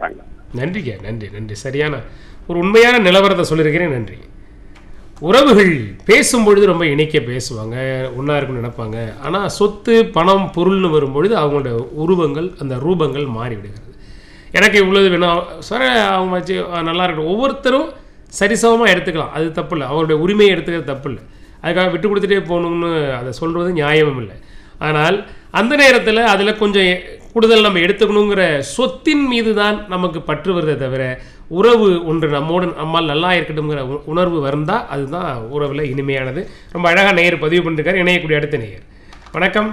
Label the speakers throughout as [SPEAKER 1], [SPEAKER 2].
[SPEAKER 1] மாட்டாங்க
[SPEAKER 2] நன்றிங்க நன்றி நன்றி சரியான ஒரு உண்மையான நிலவரத்தை சொல்லியிருக்கிறேன் நன்றி உறவுகள் பேசும்பொழுது ரொம்ப இணைக்க பேசுவாங்க ஒன்றா இருக்குன்னு நினைப்பாங்க ஆனால் சொத்து பணம் பொருள்னு வரும்பொழுது அவங்களோட உருவங்கள் அந்த ரூபங்கள் மாறி விடுகிறது எனக்கு இவ்வளவு வேணும் சார் அவங்க வச்சு ஆ, நல்லா இருக்கட்டும் ஒவ்வொருத்தரும் சரிசமமாக எடுத்துக்கலாம் அது தப்பு இல்லை அவருடைய உரிமையை எடுத்துக்கிறது தப்பு இல்லை அதுக்காக விட்டு கொடுத்துட்டே போகணும்னு அதை சொல்கிறது நியாயமும் இல்லை ஆனால் அந்த நேரத்தில் அதில் கொஞ்சம் எ- கூடுதல் நம்ம எடுத்துக்கணுங்கிற சொத்தின் மீது தான் நமக்கு பற்று வருதே தவிர உறவு ஒன்று நம்மோடு நம்மால் நல்லா இருக்கட்டும்ங்கிற உ- உணர்வு வந்தால் அதுதான் உறவில் இனிமையானது ரொம்ப அழகாக நேயர் பதிவு பண்ணிருக்காரு இணையக்கூடிய அடுத்த நேயர் வணக்கம்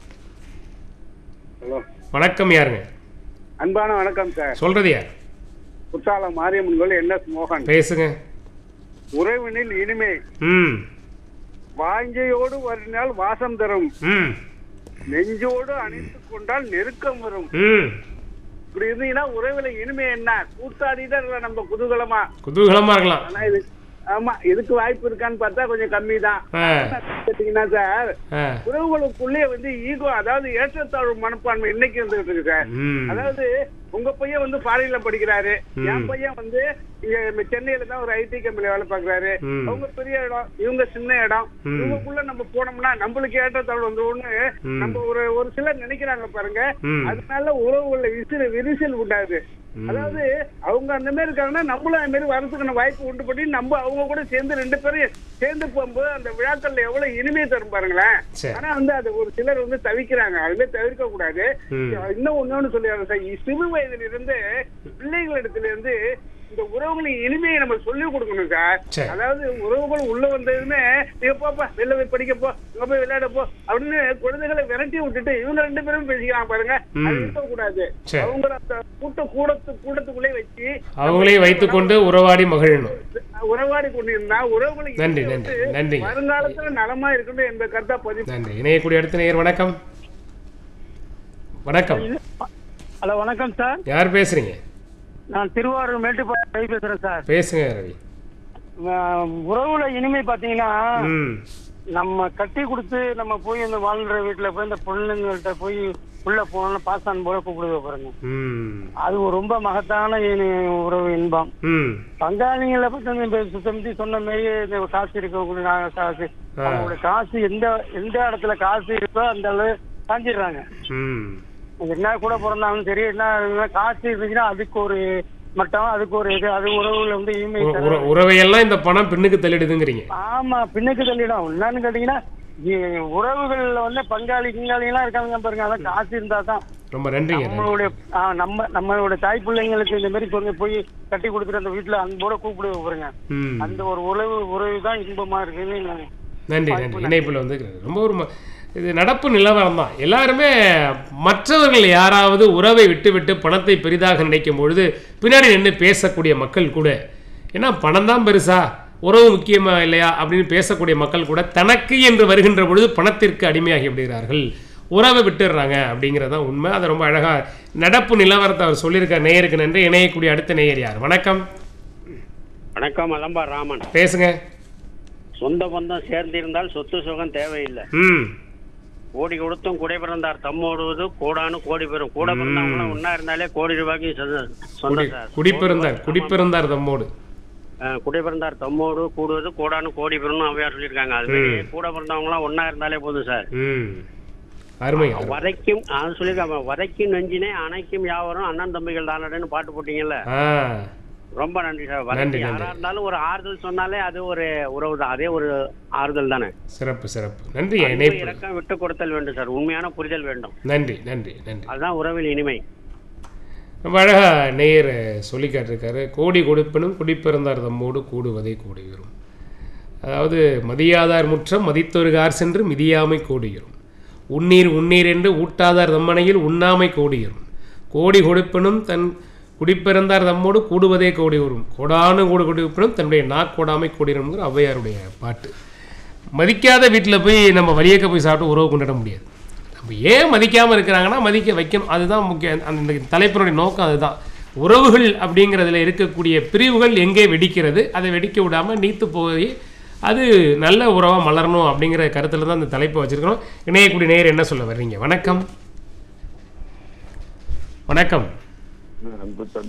[SPEAKER 3] ஹலோ
[SPEAKER 2] வணக்கம் யாருங்க
[SPEAKER 3] அன்பான வணக்கம் சார்
[SPEAKER 2] சொல்கிறது யார்
[SPEAKER 3] குற்றாலம் மாரியம்மன் கோயில் என் எஸ் மோகன்
[SPEAKER 2] பேசுங்க
[SPEAKER 3] உறவினில் இனிமை
[SPEAKER 2] ம்
[SPEAKER 3] வாஞ்சையோடு வருநாள் வாசம் தரும்
[SPEAKER 2] ம்
[SPEAKER 3] நெஞ்சோடு அணைத்துக் கொண்டால் நெருக்கம் வரும்
[SPEAKER 2] ம்
[SPEAKER 3] இப்படி இருந்தீங்கன்னா உறவுல இனிமை என்ன கூத்தாடிதான் இருக்கலாம் நம்ம குதூகலமா
[SPEAKER 2] குதூகலமாக இருக்கலாம்
[SPEAKER 3] ஆனா இது ஆமா இதுக்கு வாய்ப்பு இருக்கான்னு பார்த்தா கொஞ்சம் கம்மி தான்
[SPEAKER 2] ஆ
[SPEAKER 3] கேட்டீங்கன்னா சார்
[SPEAKER 2] ஆ
[SPEAKER 3] உறவுகளுக்குள்ளே வந்து ஈகோ அதாவது ஏற்றத்தாழ்வு மனப்பான்மை இன்னைக்கு இருந்துகிட்டு இருக்கு சார்
[SPEAKER 2] ம்
[SPEAKER 3] அதாவது உங்க பையன் வந்து ஃபாரின்ல படிக்கிறாரு என் பையன் வந்து இங்க சென்னையில தான் ஒரு ஐடி கம்பெனில வேலை பாக்குறாரு
[SPEAKER 2] ம்.
[SPEAKER 3] அவங்க பெரிய இடம் இவங்க சின்ன இடம்
[SPEAKER 2] ம்.
[SPEAKER 3] இவங்களுக்குள்ள நம்ம போனோம்னா நம்மளுக்கு ஏற்றத்தாழ்வு வந்து ஒண்ணு
[SPEAKER 2] ம்.
[SPEAKER 3] நம்ம ஒரு ஒரு சிலர் நினைக்கிறாங்க பாருங்க
[SPEAKER 2] ம்.
[SPEAKER 3] அதனால உறவுகள்ல விசிறு விரிசல் உண்டாது அதாவது அவங்க அந்த மாதிரி இருக்காங்கன்னா நம்மளும் அந்த மாதிரி வரதுக்கான வாய்ப்பு உண்டு பண்ணி நம்ம அவங்க கூட சேர்ந்து ரெண்டு பேரும் சேர்ந்து போகும்போது அந்த விழாக்கள்ல எவ்வளவு இனிமை தரும் பாருங்களேன்
[SPEAKER 2] சரி.
[SPEAKER 3] ஆனா வந்து அது ஒரு சிலர் வந்து தவிக்கிறாங்க அதுல தவிர்க்க கூடாது
[SPEAKER 2] ம்.
[SPEAKER 3] இன்னும் ஒண்ணு சொல்லிடுறேன் சார் சிறு வயதுல இருந்து பிள்ளைகளிடத்துல இருந்து இந்த உறவுகளின் இனிமையை நம்ம சொல்லி கொடுக்கணும் சார்
[SPEAKER 2] சரி.
[SPEAKER 3] அதாவது உறவுகள் உள்ள வந்ததுமே நீங்க போப்பா வெளில போய் படிக்க போ இங்க போய் விளையாட போ அப்படின்னு குழந்தைகளை விரட்டி விட்டுட்டு இவங்க ரெண்டு பேரும் பேசிக்கிறாங்க பாருங்க அது
[SPEAKER 2] ம்.
[SPEAKER 3] இருக்க கூடாது
[SPEAKER 2] சரி.
[SPEAKER 3] அவங்கள அந்த கூட்ட கூடத்து கூடத்துக்குள்ளே வச்சு
[SPEAKER 2] அவங்களே வைத்துக்கொண்டு உறவாடி மகிழணும்
[SPEAKER 3] உறவாடி கொண்டிருந்தா உறவுகளை
[SPEAKER 2] நன்றி,
[SPEAKER 3] இனிமை
[SPEAKER 2] நன்றி,
[SPEAKER 3] வந்து
[SPEAKER 2] நன்றிங்க.
[SPEAKER 3] வருங்காலத்துல நலமா இருக்கணும் என்ற கருத்தா பதிவு
[SPEAKER 2] நன்றி இணையக்கூடிய அடுத்த நேயர் வணக்கம் வணக்கம்
[SPEAKER 3] ஹலோ வணக்கம் சார்
[SPEAKER 2] யார் பேசுறீங்க
[SPEAKER 3] நான் திருவாரூர் மேட்டுப்பாளையம் ரவி பேசுறேன் சார்
[SPEAKER 2] பேசுங்க ரவி
[SPEAKER 3] அஹ் உறவுல இனிமை பாத்தீங்கன்னா
[SPEAKER 2] ம்
[SPEAKER 3] நம்ம கட்டி கொடுத்து நம்ம போய் இந்த வாழ்ற வீட்டுல போய் இந்த பிள்ளைங்கள்ட்ட போய் உள்ள போனோம்னா பாசான் போல கூப்பிடுவ பாருங்க
[SPEAKER 2] ம்
[SPEAKER 3] அது ஒரு ரொம்ப மகத்தான இனி- உறவு இன்பம்
[SPEAKER 2] ம்
[SPEAKER 3] பங்காளிகளை பத்தி வந்து இப்ப சுத்தமித்தி சொன்ன மாதிரி இந்த காசு இருக்கவங்க நாங்க காசு
[SPEAKER 2] ஆ.
[SPEAKER 3] அவங்களோட காசு எந்த எந்த இடத்துல காசு இருக்கோ அந்த அளவு காஞ்சிடுறாங்க
[SPEAKER 2] ம்
[SPEAKER 3] என்ன கூட பிறந்தாலும் சரி என்ன காசு இருந்துச்சுன்னா அதுக்கு ஒரு மட்டம் அதுக்கு ஒரு இது அது உறவுல வந்து இனிமை
[SPEAKER 2] உ-
[SPEAKER 3] தரும்.
[SPEAKER 2] உற- உறவையெல்லாம் இந்த பணம் பின்னுக்கு தள்ளிடுதுங்கிறீங்க
[SPEAKER 3] ஆமா பின்னுக்கு தள்ளிடும் என்னன்னு கேட்டீங்கன்னா இ- உறவுகள்ல வந்து பங்காளி கிங்காளி எல்லாம் இருக்காங்க பாருங்க அதான் காசு இருந்தா தான்
[SPEAKER 2] ரொம்ப நன்றிங்க நன்றி.
[SPEAKER 3] நம்மளுடைய ஆ, நம்ம நம்மளோட தாய் பிள்ளைங்களுக்கு இந்த மாதிரி கொஞ்சம் போய் கட்டி கொடுத்துட்டு அந்த வீட்டுல அன்போட கூப்பிடுவோம் பாருங்க
[SPEAKER 2] ம்
[SPEAKER 3] அந்த ஒரு உறவு உறவு தான் இன்பமா இருக்குன்னு நான்
[SPEAKER 2] நன்றி நன்றி இணைப்பில் வந்து ரொம்ப ஒரு ம- இது நடப்பு நிலவரம் தான் எல்லாருமே மற்றவர்கள் யாராவது உறவை விட்டுவிட்டு பணத்தை பெரிதாக நினைக்கும் பொழுது பின்னாடி நின்று பேசக்கூடிய மக்கள் கூட ஏன்னா பணம் தான் பெருசா உறவு முக்கியமா இல்லையா அப்படின்னு பேசக்கூடிய மக்கள் கூட தனக்கு என்று வருகின்ற பொழுது பணத்திற்கு அடிமையாகி விடுகிறார்கள் உறவை விட்டுடுறாங்க அப்படிங்கிறது தான் உண்மை அதை ரொம்ப அழகா நடப்பு நிலவரத்தை அவர் சொல்லியிருக்கார் நேயருக்கு நன்றி இணையக்கூடிய அடுத்த நேயர் யார் வணக்கம்
[SPEAKER 1] வணக்கம் அலம்பா ராமன்
[SPEAKER 2] பேசுங்க
[SPEAKER 1] சொந்த பந்தம் சேர்ந்திருந்தால் சொத்து சுகம் தேவையில்லை
[SPEAKER 2] ம்
[SPEAKER 1] கோடி கொடுத்தும் குடை பிறந்தார் தம்மோடுவது கோடானு கோடி பெறும் கூட பிறந்தவங்களும் ஒன்னா இருந்தாலே கோடி ரூபாய்க்கு சொந்த- சொந்தம் சார்
[SPEAKER 2] குடிப்பிறந்தார் குடிப்பிறந்தார் தம்மோடு
[SPEAKER 1] அஹ், குடை பிறந்தார் தம்மோடு கூடுவது கோடானு கோடி பெறும்னு அவையார் சொல்லியிருக்காங்க அது மாதிரி கூட பிறந்தவங்களாம் ஒன்னா இருந்தாலே போதும் சார்
[SPEAKER 2] ம் அருமை அருமை.
[SPEAKER 1] வதைக்கும் அது சொல்லியிருக்காங்க வதைக்கும் நெஞ்சினே அணைக்கும் யாவரும் அண்ணன் தம்பிகள் தானடன்னு பாட்டு போட்டீங்கல்ல
[SPEAKER 2] ஆ
[SPEAKER 1] ரொம்ப நன்றி சார்
[SPEAKER 2] நன்றி,
[SPEAKER 1] வதைக்கு
[SPEAKER 2] நன்றி.
[SPEAKER 1] யாரா இருந்தாலும் ஒரு ஆறுதல் சொன்னாலே அது ஒரு உறவு தான் அதே ஒரு ஆறுதல் தானே
[SPEAKER 2] சிறப்பு சிறப்பு நன்றி
[SPEAKER 1] அன்பு,
[SPEAKER 2] இணைப்பு
[SPEAKER 1] இரக்கம் விட்டு கொடுத்தல் வேண்டும் சார் உண்மையான புரிதல் வேண்டும்
[SPEAKER 2] நன்றி நன்றி நன்றி
[SPEAKER 1] அதுதான் உறவில் இனிமை
[SPEAKER 2] ரொம்ப அழகா நேயர் சொல்லி காட்டிருக்காரு கோடி கொடுப்பினும் குடிப்பிறந்தார் தம்மோடு கூடுவதை கூடி வரும் அதாவது மதியாதார் முற்றம் மதித்தொருகார் சென்று மிதியாமை கோடியுறும் உண்ணீர் உண்ணீர் என்று ஊட்டாதார் தம்மனையில் உண்ணாமை கோடியுறும் கோடி கொடுப்பினும் தன் குடிப்பிறந்தார் தம்மோடு கூடுவதே கோடி வரும் கோடானு கூடு கொடுப்பினும் தன்னுடைய நாக்கோடாமை கோடிரும்ங்கிற ஔவையாருடைய பாட்டு மதிக்காத வீட்டில் போய் நம்ம வலியக்க போய் சாப்பிட்டு உறவு கொண்டாட முடியாது நம்ம ஏன் மதிக்காமல் இருக்கிறாங்கன்னா மதிக்க வைக்கணும் அதுதான் முக்கிய அந்த இந்த தலைப்பினுடைய நோக்கம் அதுதான் உறவுகள் அப்படிங்கிறதுல இருக்கக்கூடிய பிரிவுகள் எங்கே வெடிக்கிறது அதை வெடிக்க விடாமல் நீத்து போய் அது நல்ல உறவாக மலரணும் அப்படிங்கிற கருத்தில் தான் அந்த தலைப்பை வச்சுருக்கிறோம் இணையக்கூடிய நேர் என்ன சொல்ல வர்றீங்க வணக்கம் வணக்கம்
[SPEAKER 4] அன்பு